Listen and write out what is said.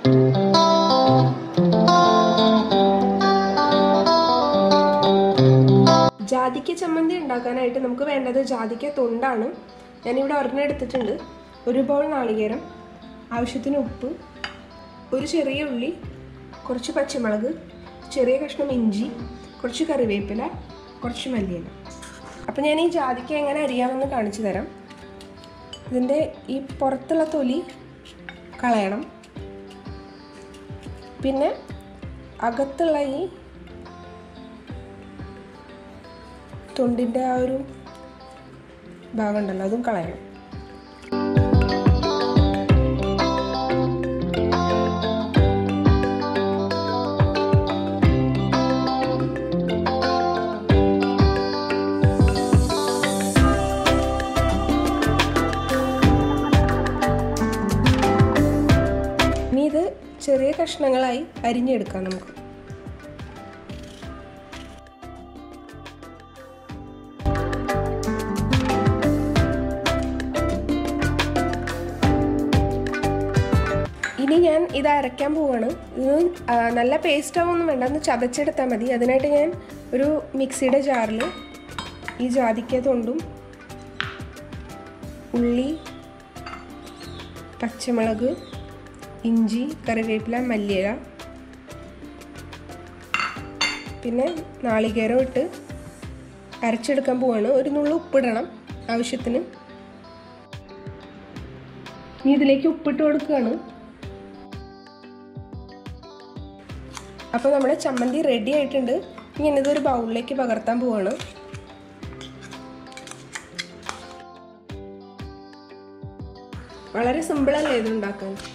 ജാതിക്ക ചമ്മന്തി ഉണ്ടാക്കാനായിട്ട് നമുക്ക് വേണ്ടത് ജാതിക്ക തൊണ്ടാണ് ഞാനിവിടെ ഒരെണ്ണം എടുത്തിട്ടുണ്ട് ഒരു ബൗൾ നാളികേരം ആവശ്യത്തിന് ഉപ്പ് ഒരു ചെറിയ ഉള്ളി കുറച്ച് പച്ചമുളക് ചെറിയ കഷ്ണം ഇഞ്ചി കുറച്ച് കറിവേപ്പില കുറച്ച് മല്ലിയില അപ്പോൾ ഞാൻ ഈ ജാതിക്ക എങ്ങനെ അരിയാമെന്ന് കാണിച്ചു തരാം ഇതിൻ്റെ ഈ പുറത്തുള്ള തൊലി കളയണം പിന്നെ അകത്തുള്ള ഈ തൊണ്ടിൻ്റെ ആ ഒരു ഭാഗം ഉണ്ടല്ലോ അതും കളയണം ഇനി ഇത് ചെറിയ കഷ്ണങ്ങളായി അരിഞ്ഞെടുക്കാം നമുക്ക് ഇനി ഞാൻ ഇത് അരയ്ക്കാൻ പോവാണ് ഇത് ആ, നല്ല പേസ്റ്റ് ആവുമൊന്നും വേണ്ട ഒന്ന് ചതച്ചെടുത്താൽ മതി അതിനായിട്ട് ഞാൻ ഒരു മിക്സിയുടെ ജാറിൽ ഈ ജാതിക്ക തൊണ്ടും ഉള്ളി പച്ചമുളക് ഇഞ്ചി കറിവേപ്പില മല്ലിയില പിന്നെ നാളികേരം ഇട്ട് അരച്ചെടുക്കാൻ പോവാണ് ഒരു നുള്ളു ഉപ്പിടണം ആവശ്യത്തിന് ഇനി ഇതിലേക്ക് ഉപ്പിട്ട് കൊടുക്കുകയാണ് അപ്പോൾ നമ്മുടെ ചമ്മന്തി റെഡി ആയിട്ടുണ്ട് ഇനി ഇതൊരു ബൗളിലേക്ക് പകർത്താൻ പോവാണ് വളരെ സിമ്പിളല്ലേ ഇത് ഉണ്ടാക്കാൻ